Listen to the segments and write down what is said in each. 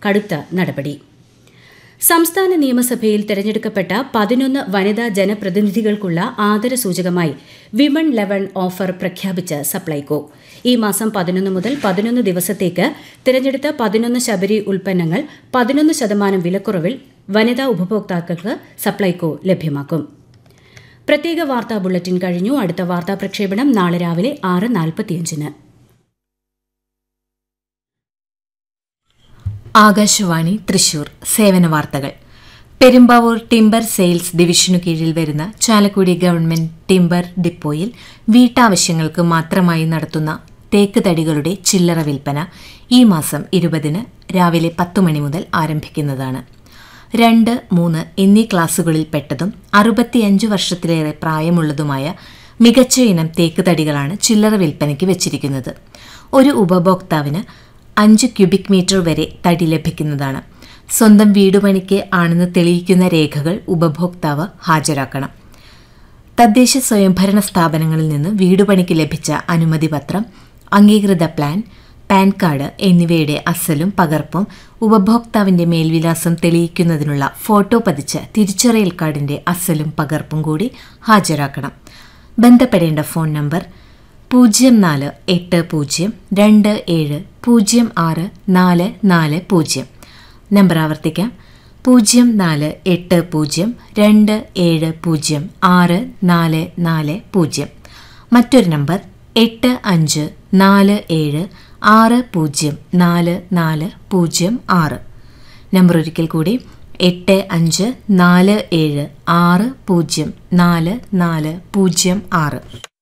കടുത്ത നടപടി സംസ്ഥാന നിയമസഭയിൽ തെരഞ്ഞെടുക്കപ്പെട്ട പതിനൊന്ന് വനിതാ ജനപ്രതിനിധികൾക്കുള്ള ആദരസൂചകമായി വിമൺ ലെവൻ ഓഫർ പ്രഖ്യാപിച്ച് സപ്ലൈകോ ഈ മാസം പതിനൊന്ന് മുതൽ പതിനൊന്ന് ദിവസത്തേക്ക് തിരഞ്ഞെടുത്ത പതിനൊന്ന് ശബരി ഉൽപ്പന്നങ്ങൾ പതിനൊന്ന് ശതമാനം വിലക്കുറവിൽ വനിതാ ഉപഭോക്താക്കൾക്ക് സപ്ലൈകോ ലഭ്യമാക്കും പ്രത്യേക വാർത്താ ബുള്ളറ്റിൻ കഴിഞ്ഞു അടുത്ത വാർത്താ പ്രക്ഷേപണം നാളെ രാവിലെ ആറ് നാൽപ്പത്തിയഞ്ചിന് ആകാശവാണി തൃശൂർ സേവന വാർത്തകൾ പെരുമ്പാവൂർ ടിംബർ സെയിൽസ് ഡിവിഷനു കീഴിൽ വരുന്ന ചാലക്കുടി ഗവൺമെന്റ് ടിംബർ ഡിപ്പോയിൽ വീട്ടാവശ്യങ്ങൾക്ക് മാത്രമായി നടത്തുന്ന തേക്ക് തടികളുടെ ചില്ലറ വിൽപ്പന ഈ മാസം ഇരുപതിന് രാവിലെ പത്തു മണി മുതൽ ആരംഭിക്കുന്നതാണ് രണ്ട് മൂന്ന് എന്നീ ക്ലാസുകളിൽ പെട്ടതും അറുപത്തിയഞ്ച് വർഷത്തിലേറെ പ്രായമുള്ളതുമായ മികച്ച ഇനം തേക്ക് തടികളാണ് ചില്ലറ വിൽപ്പനയ്ക്ക് വെച്ചിരിക്കുന്നത് ഒരു ഉപഭോക്താവിന് അഞ്ച് ക്യൂബിക് മീറ്റർ വരെ തടി ലഭിക്കുന്നതാണ് സ്വന്തം വീടുപണിക്ക് ആണെന്ന് തെളിയിക്കുന്ന രേഖകൾ ഉപഭോക്താവ് ഹാജരാക്കണം തദ്ദേശ സ്വയംഭരണ സ്ഥാപനങ്ങളിൽ നിന്ന് വീടുപണിക്ക് ലഭിച്ച അനുമതി പത്രം അംഗീകൃത പ്ലാൻ പാൻ കാർഡ് എന്നിവയുടെ അസലും പകർപ്പും ഉപഭോക്താവിന്റെ മേൽവിലാസം തെളിയിക്കുന്നതിനുള്ള ഫോട്ടോ പതിച്ച തിരിച്ചറിയൽ കാർഡിന്റെ അസലും പകർപ്പും കൂടി ഹാജരാക്കണം ബന്ധപ്പെടേണ്ട ഫോൺ നമ്പർ പൂജ്യം നാല് എട്ട് പൂജ്യം രണ്ട് ഏഴ് പൂജ്യം ആറ് നാല് നാല് പൂജ്യം നമ്പർ ആവർത്തിക്കാം പൂജ്യം നാല് എട്ട് പൂജ്യം രണ്ട് ഏഴ് പൂജ്യം ആറ് നാല് നാല് പൂജ്യം മറ്റൊരു നമ്പർ എട്ട് അഞ്ച് നാല് ഏഴ് ആറ് പൂജ്യം നാല് നാല് പൂജ്യം ആറ് നമ്പർ ഒരിക്കൽ കൂടി എട്ട് അഞ്ച് നാല് ഏഴ് ആറ് പൂജ്യം നാല് നാല് പൂജ്യം ആറ്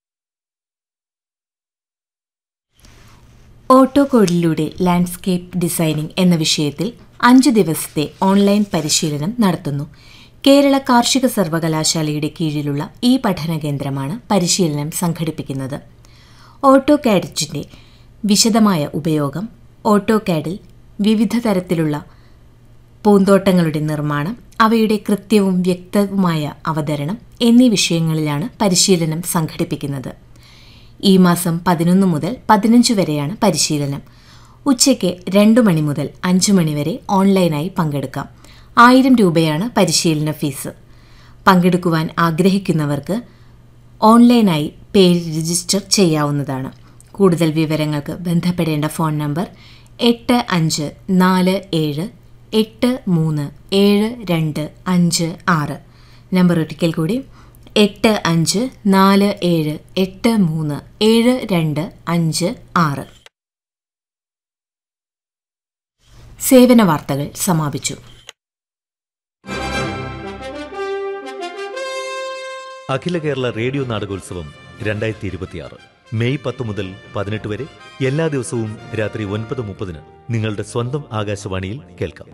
ഓട്ടോ കോഡിലൂടെ ലാൻഡ്സ്കേപ്പ് ഡിസൈനിംഗ് എന്ന വിഷയത്തിൽ അഞ്ചു ദിവസത്തെ ഓൺലൈൻ പരിശീലനം നടത്തുന്നു കേരള കാർഷിക സർവകലാശാലയുടെ കീഴിലുള്ള ഈ പഠന കേന്ദ്രമാണ് പരിശീലനം സംഘടിപ്പിക്കുന്നത് ഓട്ടോ കാഡിറ്റിന്റെ വിശദമായ ഉപയോഗം ഓട്ടോ കാഡിൽ വിവിധ തരത്തിലുള്ള പൂന്തോട്ടങ്ങളുടെ നിർമ്മാണം അവയുടെ കൃത്യവും വ്യക്തവുമായ അവതരണം എന്നീ വിഷയങ്ങളിലാണ് പരിശീലനം സംഘടിപ്പിക്കുന്നത് ഈ മാസം പതിനൊന്ന് മുതൽ പതിനഞ്ച് വരെയാണ് പരിശീലനം ഉച്ചയ്ക്ക് രണ്ടു മണി മുതൽ അഞ്ചു മണി വരെ ഓൺലൈനായി പങ്കെടുക്കാം ആയിരം രൂപയാണ് പരിശീലന ഫീസ് പങ്കെടുക്കുവാൻ ആഗ്രഹിക്കുന്നവർക്ക് ഓൺലൈനായി പേര് രജിസ്റ്റർ ചെയ്യാവുന്നതാണ് കൂടുതൽ വിവരങ്ങൾക്ക് ബന്ധപ്പെടേണ്ട ഫോൺ നമ്പർ എട്ട് അഞ്ച് നാല് ഏഴ് എട്ട് മൂന്ന് ഏഴ് രണ്ട് അഞ്ച് ആറ് നമ്പർ ഒരിക്കൽ കൂടി എട്ട് അഞ്ച് നാല് ഏഴ് എട്ട് മൂന്ന് ഏഴ് രണ്ട് അഞ്ച് ആറ് സേവന വാർത്തകൾ സമാപിച്ചു അഖില കേരള റേഡിയോ നാടകോത്സവം രണ്ടായിരത്തി ഇരുപത്തിയാറ് മെയ് പത്ത് മുതൽ പതിനെട്ട് വരെ എല്ലാ ദിവസവും രാത്രി ഒൻപത് മുപ്പതിന് നിങ്ങളുടെ സ്വന്തം ആകാശവാണിയിൽ കേൾക്കാം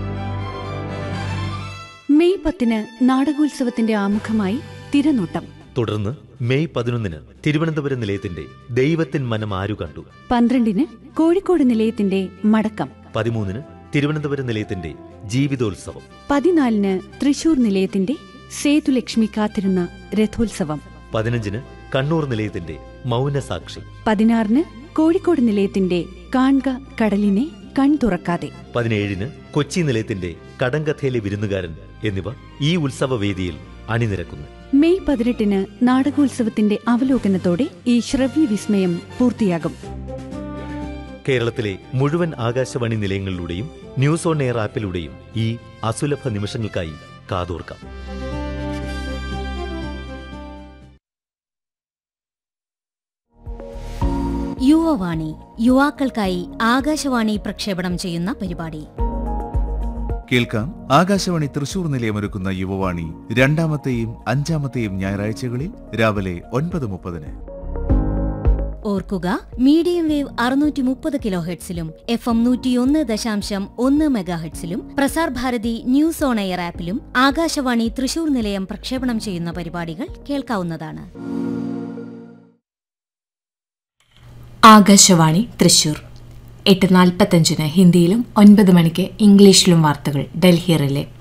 മെയ് പത്തിന് നാടകോത്സവത്തിന്റെ ആമുഖമായി തിരനോട്ടം തുടർന്ന് മെയ് പതിനൊന്നിന് തിരുവനന്തപുരം നിലയത്തിന്റെ ദൈവത്തിൻ മനം ആരു കണ്ടു പന്ത്രണ്ടിന് കോഴിക്കോട് നിലയത്തിന്റെ മടക്കം പതിമൂന്നിന് തിരുവനന്തപുരം നിലയത്തിന്റെ ജീവിതോത്സവം പതിനാലിന് തൃശൂർ നിലയത്തിന്റെ സേതുലക്ഷ്മി കാത്തിരുന്ന രഥോത്സവം പതിനഞ്ചിന് കണ്ണൂർ നിലയത്തിന്റെ മൗനസാക്ഷി പതിനാറിന് കോഴിക്കോട് നിലയത്തിന്റെ കാൺക കടലിനെ കൺ തുറക്കാതെ പതിനേഴിന് കൊച്ചി നിലയത്തിന്റെ കടങ്കഥയിലെ വിരുന്നുകാരൻ എന്നിവ ഈ ഉത്സവവേദിയിൽ അണിനിരക്കുന്നു മെയ് പതിനെട്ടിന് നാടകോത്സവത്തിന്റെ അവലോകനത്തോടെ ഈ ശ്രവ്യ വിസ്മയം പൂർത്തിയാകും കേരളത്തിലെ മുഴുവൻ ആകാശവാണി നിലയങ്ങളിലൂടെയും ന്യൂസ് ഓൺ എയർ ആപ്പിലൂടെയും ഈ അസുലഭ നിമിഷങ്ങൾക്കായി കാതോർക്കാം യുവവാണി യുവാക്കൾക്കായി ആകാശവാണി പ്രക്ഷേപണം ചെയ്യുന്ന പരിപാടി കേൾക്കാം ആകാശവാണി തൃശൂർ നിലയമൊരുക്കുന്ന യുവവാണി രണ്ടാമത്തെയും അഞ്ചാമത്തെയും ഞായറാഴ്ചകളിൽ രാവിലെ ഒൻപത് മുപ്പതിന് ഓർക്കുക മീഡിയം വേവ് അറുന്നൂറ്റി മുപ്പത് കിലോ ഹെഡ്സിലും എഫ് എം നൂറ്റിയൊന്ന് ദശാംശം ഒന്ന് മെഗാഹെഡ്സിലും Prasar Bharati news on air ആപ്പിലും ആകാശവാണി തൃശൂർ നിലയം പ്രക്ഷേപണം ചെയ്യുന്ന പരിപാടികൾ കേൾക്കാവുന്നതാണ് ആകാശവാണി തൃശൂർ എട്ട് നാൽപ്പത്തഞ്ചിന് ഹിന്ദിയിലും ഒൻപത് മണിക്ക് ഇംഗ്ലീഷിലും വാർത്തകൾ ഡൽഹി റിലേ